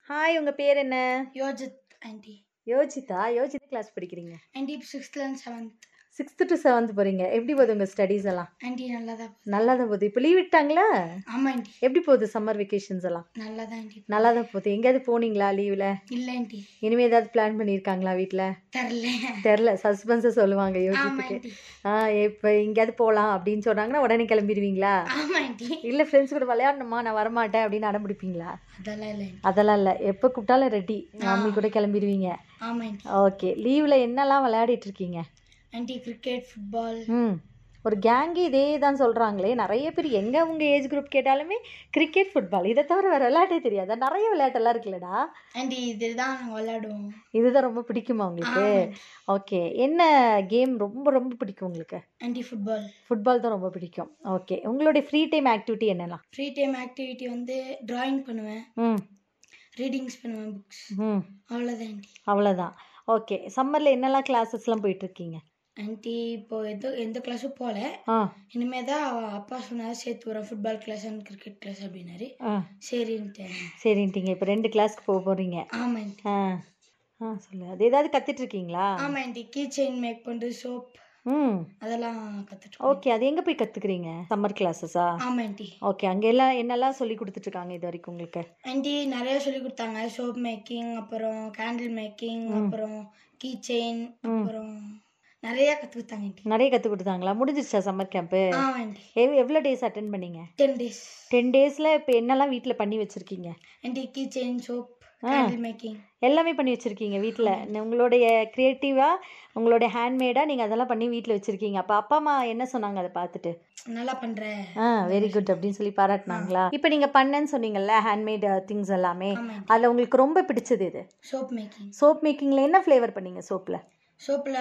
Hi உங்க பேர் என்ன யோஜித் ஆண்டி யோஜிதா யோஜித் கிளாஸ் படிக்கிறீங்க ஆண்டி இப்போ சிக்ஸ்த்லேருந்து செவன்த் சிக்ஸ்த் டு செவன்த் போறீங்க எப்படி போகுது உங்க ஸ்டடீஸ் எல்லாம் ஆண்டி நல்லா தான் போகுது நல்லா தான் போகுது இப்போ லீவ் விட்டாங்களா ஆமாம் ஆண்டி எப்படி போகுது சம்மர் வெக்கேஷன்ஸ் எல்லாம் நல்லா தான் ஆண்டி நல்லா தான் போகுது எங்கேயாவது போனீங்களா லீவ்ல இல்லை ஆண்டி இனிமே ஏதாவது பிளான் பண்ணியிருக்காங்களா வீட்டில் தரல தெரில சஸ்பென்ஸை சொல்லுவாங்க ஆமாம் யோசிச்சுக்கு ஆண்டி ஆ இப்போ எங்கேயாவது போகலாம் அப்படின்னு சொன்னாங்கன்னா உடனே கிளம்பிடுவீங்களா ஆமாம் ஆண்டி இல்லை ஃப்ரெண்ட்ஸ் கூட விளையாடணுமா நான் வரமாட்டேன் அப்படின்னு அடம் பிடிப்பீங்களா அதெல்லாம் இல்லை ஆண்டி அதெல்லாம் இல்லை எப்போ கூப்பிட்டாலும் ரெடி மம்மி கூட கிளம்பிடுவீங்க ஆமாம் ஆண்டி ஓகே லீவில் என்னெல்லாம் விளையாடிட்டு இருக்கீங்க ஆண்டி கிரிக்கெட் ஃபுட்பால் ம் ஒரு கேங்கு இதே தான் சொல்கிறாங்களே நிறைய பேர் எங்கே உங்கள் ஏஜ் குரூப் கேட்டாலுமே கிரிக்கெட் ஃபுட்பால் இதை தவிர வேறு விளையாட்டே தெரியாதா நிறைய விளையாட்டெல்லாம் இருக்குல்லடா ஆண்டி இதுதான் நாங்கள் விளையாடுவோம் இதுதான் ரொம்ப பிடிக்குமா உங்களுக்கு ஆமாம் ஓகே என்ன கேம் ரொம்ப ரொம்ப பிடிக்கும் உங்களுக்கு ஆண்டி ஃபுட்பால் ஃபுட்பால் தான் ரொம்ப பிடிக்கும் ஓகே உங்களுடைய ஃப்ரீ டைம் ஆக்டிவிட்டி என்னலாம் ஃப்ரீ டைம் ஆக்டிவிட்டி வந்து ட்ராயிங் பண்ணுவேன் ம் ரீடிங்ஸ் பண்ணுவேன் புக்ஸ் ம் அவ்வளோதான் ஆண்டி அவ்வளோதான் ஓகே சம்மரில் என்னெல்லாம் கிளாஸஸ்லாம் போயிட்டுருக்கீங்க ஆண்டி இப்போ எந்த எந்த கிளாஸும் போகல ஆ இனிமே தான் அவ அப்பா சொன்னார் சேர்த்து வரேன் football class and cricket class அப்படின்னாரு ஆ சரின்ட்டேன் சரின்ட்டீங்க இப்போ ரெண்டு கிளாஸ்க்கு போக போகிறீங்க ஆமாம் ஆண்டி ஆ ஆ சொல்லு அது ஏதாவது கற்றுட்டு இருக்கீங்களா ஆமாம் ஆண்டி கீ செயின் மேக் பண்ணுறது சோப் ம் அதெல்லாம் கற்றுட்டு ஓகே அது எங்கே போய் கற்றுக்குறீங்க சம்மர் கிளாஸஸா ஆமாம் ஆண்டி ஓகே அங்கே எல்லாம் என்னெல்லாம் சொல்லி கொடுத்துட்ருக்காங்க இது வரைக்கும் உங்களுக்கு ஆண்டி நிறைய சொல்லி கொடுத்தாங்க சோப் மேக்கிங் அப்புறம் கேண்டில் மேக்கிங் அப்புறம் கீ செயின் அப்புறம் நிறைய கற்று கொடுத்தாங்க ஆண்டி நிறைய கற்றுக் கொடுத்தாங்களா முடிஞ்சிருச்சா சம்மர் கேம்ப்பு ஆமாம் ஆண்டி எவ் எவ்வளோ டேஸ் அட்டன் பண்ணீங்க டென் டேஸ் டென் டேஸில் இப்போ என்னெல்லாம் வீட்டில் பண்ணி வச்சுருக்கீங்க aunty key chain soap candle making எல்லாமே பண்ணி வச்சுருக்கீங்க வீட்டில் உங்களுடைய க்ரியேட்டிவாக உங்களுடைய ஹேண்ட்மேடாக நீங்கள் அதெல்லாம் பண்ணி வீட்டில் வச்சுருக்கீங்க அப்போ அப்பா அம்மா என்ன சொன்னாங்க அதை பார்த்துட்டு நல்லா பண்ணுற ஆ வெரி குட் அப்படின்னு சொல்லி பாராட்டினாங்களா இப்போ நீங்கள் பண்ணேன்னு சொன்னீங்கல்ல ஹேண்ட்மேட் திங்ஸ் எல்லாமே ஆமாம் அதில் உங்களுக்கு ரொம்ப பிடிச்சது இது சோப் மேக்கிங் சோப் மேக்கிங்கில் என்ன ஃப்ளேவர் பண்ணீங்க சோப்பில் சோப்பில்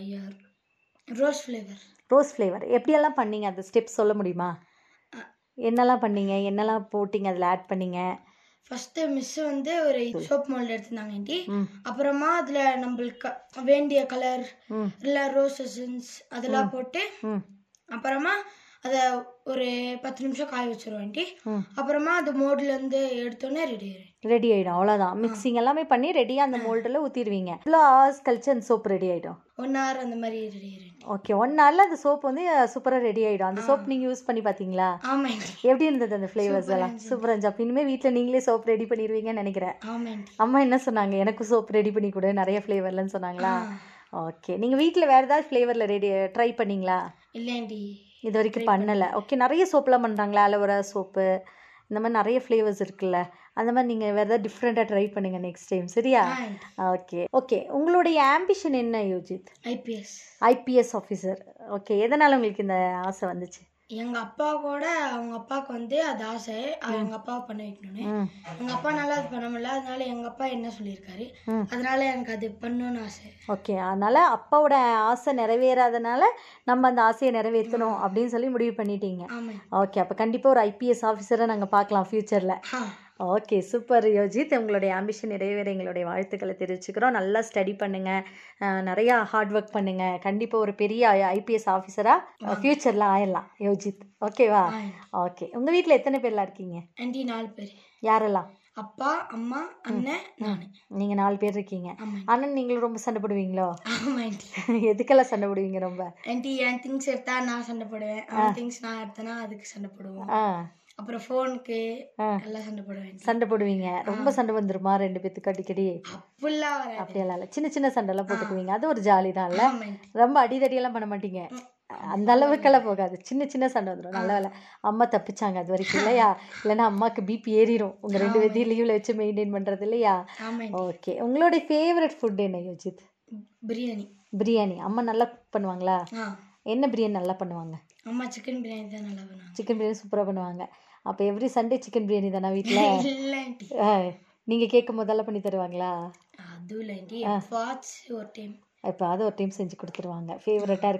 ரோஸ் ஃப்ளேவர் ரோஸ் ஃப்ளேவர் எப்படியெல்லாம் பண்ணீங்க அந்த ஸ்டெப்ஸ் சொல்ல முடியுமா என்னெல்லாம் பண்ணீங்க என்னெல்லாம் போட்டிங்க அதில் ஆட் பண்ணீங்க ஃபஸ்ட்டு மிஸ் வந்து ஒரு சோப் மோல்டு எடுத்திருந்தாங்க ஆண்டி ம் அப்புறமா அதில் நம்மளுக்கு வேண்டிய கலர் ம் இல்லை ரோஸ் எசன்ஸ் அதெல்லாம் போட்டு ம் அப்புறமா அதை ஒரு பத்து நிமிஷம் காய வச்சிருவோம் ஆண்டி ம் அப்புறமா அது மோட்லேருந்து எடுத்தோன்னே ரெடி ஆயிடும் ரெடி ஆகிடும் அவ்வளோதான் மிக்சிங் எல்லாமே பண்ணி ரெடியாக அந்த மோல்டில் ஊற்றிடுவீங்க இவ்வளோ ஹவர்ஸ் கழிச்சு அந்த சோப் ரெடி ஆகிடும் ஒன் ஹவர் அந்த மாதிரி ரெடி ஆயிடும் ஓகே ஒன் ஹவரில் அந்த சோப் வந்து சூப்பராக ரெடி ஆகிடும் அந்த சோப் நீங்கள் யூஸ் பண்ணி பார்த்தீங்களா ஆமாம் ஆண்டி எப்படி இருந்தது அந்த ஃப்ளேவர்ஸ் எல்லாம் சூப்பராக இருந்துச்சு அப்போ இனிமேல் வீட்டில் நீங்களே சோப் ரெடி பண்ணிடுவீங்கன்னு நினைக்கிறேன் ஆமாம் ஆண்டி அம்மா என்ன சொன்னாங்க எனக்கும் சோப் ரெடி பண்ணி கொடு நிறைய ஃப்ளேவர்லன்னு சொன்னாங்களா ஓகே நீங்கள் வீட்டில் வேறு ஏதாவது ஃப்ளேவரில் ரெடி ட்ரை பண்ணீங்களா இல்லை ஆண்டி இது வரைக்கும் பண்ணலை ஓகே நிறைய சோப்லாம் பண்ணுறாங்களா அலோவேரா சோப்பு இந்த மாதிரி நிறைய ஃப்ளேவர்ஸ் இருக்குல்ல அந்த மாதிரி நீங்கள் வேறு ஏதாவது டிஃப்ரெண்ட்டாக ட்ரை பண்ணுங்கள் நெக்ஸ்ட் டைம் சரியா ஆ ஆண்டி ஓகே ஓகே உங்களுடைய ஆம்பிஷன் என்ன Yojith IPS IPS officer okay எதனால் உங்களுக்கு இந்த ஆசை வந்துச்சு எங்கள் அப்பா கூட அவங்க அப்பாவுக்கு வந்து அது ஆசை அவ- எங்க அப்பாவை பண்ண வைக்கணும்னு ம் எங்க அப்பா நல்லா அது பண்ண முடியல அதனால எங்க அப்பா என்ன சொல்லியிருக்காரு ம். அதனால எனக்கு அது பண்ணணும்னு ஆசை ஓகே அதனால் அப்பாவோட ஆசை நிறைவேறாதனால நம்ம அந்த ஆசையை நிறைவேற்றணும் அப்படின்னு சொல்லி முடிவு பண்ணிட்டீங்க ஆமாம் ஓகே அப்போ கண்டிப்பாக ஒரு ஐபிஎஸ் ஆஃபீஸரை நாங்கள் பார்க்கலாம் ஃப்யூச்சரில் ஆ ஓகே சூப்பர் யோஜித் உங்களுடைய ஆம்பிஷன் நிறைவேற எங்களுடைய வாழ்த்துக்களை தெரிவிச்சுக்கிறோம் நல்லா ஸ்டடி பண்ணுங்கள் நிறையா ஹார்ட் ஒர்க் பண்ணுங்கள் கண்டிப்பாக ஒரு பெரிய ஐபிஎஸ் ஆஃபீஸராக ஃப்யூச்சரில் ஆயிடலாம் யோஜித் ஓகேவா ஆ ஓகே உங்கள் வீட்டில் எத்தனை பேர்லாம் இருக்கீங்க ஆண்டி நாலு பேர் யாரெல்லாம் அப்பா அம்மா அண்ணன் நான் நீங்கள் நாலு பேர் இருக்கீங்க ஆமாம் ஆனால் நீங்களும் ரொம்ப சண்டை போடுவீங்களோ ஆமாம் ஆண்டி எதுக்கெல்லாம் சண்டை போடுவீங்க ரொம்ப ஆண்டி என் திங்ஸ் எடுத்தா நான் சண்டை போடுவேன் அவன் திங்ஸ் நான் எடுத்தேன்னா அதுக்கு சண்டை போடுவோம் ஆ அப்புறம் ஃபோனுக்கு ஆ. எல்லாம் சண்டை போடுவேன் aunty. சண்டை போடுவீங்க ரொம்ப சண்டை வந்துருமா ரெண்டு பேத்துக்கு அடிக்கடி அப்படிலாம் வராது அப்படியெல்லாம் இல்லை சின்ன சின்ன சண்டைலாம் போட்டுக்குவீங்க அது ஒரு ஜாலி தான்ல ஆமாம் aunty. ரொம்ப அடிதடியெல்லாம் பண்ண மாட்டீங்க அந்த அளவுக்கெல்லாம் போகாது சின்ன சின்ன சண்டை வந்துடும் நல்ல வேலை அம்மா தப்பிச்சாங்க அது வரைக்கும் இல்லையா இல்லைன்னா அம்மாவுக்கு பிபி ஏறிடும் உங்கள் ரெண்டு பேர்த்தையும் லீவில் வச்சு மெயின்டைன் பண்ணுறது இல்லையா ஆமாம் aunty. ஓகே உங்களுடைய ஃபேவரட் ஃபுட் என்ன யோஜித் பிரியாணி பிரியாணி அம்மா நல்லா cook பண்ணுவாங்களா ஆ என்ன பிரியாணி நல்லா பண்ணுவாங்க அம்மா சிக்கன் பிரியாணி தான் நல்லா பண்ணுவாங்க சிக்கன் பிரியாணி சூப்பராக பண்ணுவாங்க அப்போ எவ்ரி சண்டே சிக்கன் பிரியாணி தானே வீட்டில் இல்லை ஆண்டி நீங்கள் கேட்கும் போதெல்லாம் பண்ணி தருவாங்களா அதுவும் இல்லை ஆண்டி வாட்ச் ஒரு டைம் இப்போ அது ஒரு டைம் செஞ்சு கொடுத்துருவாங்க ஃபேவரட்டாக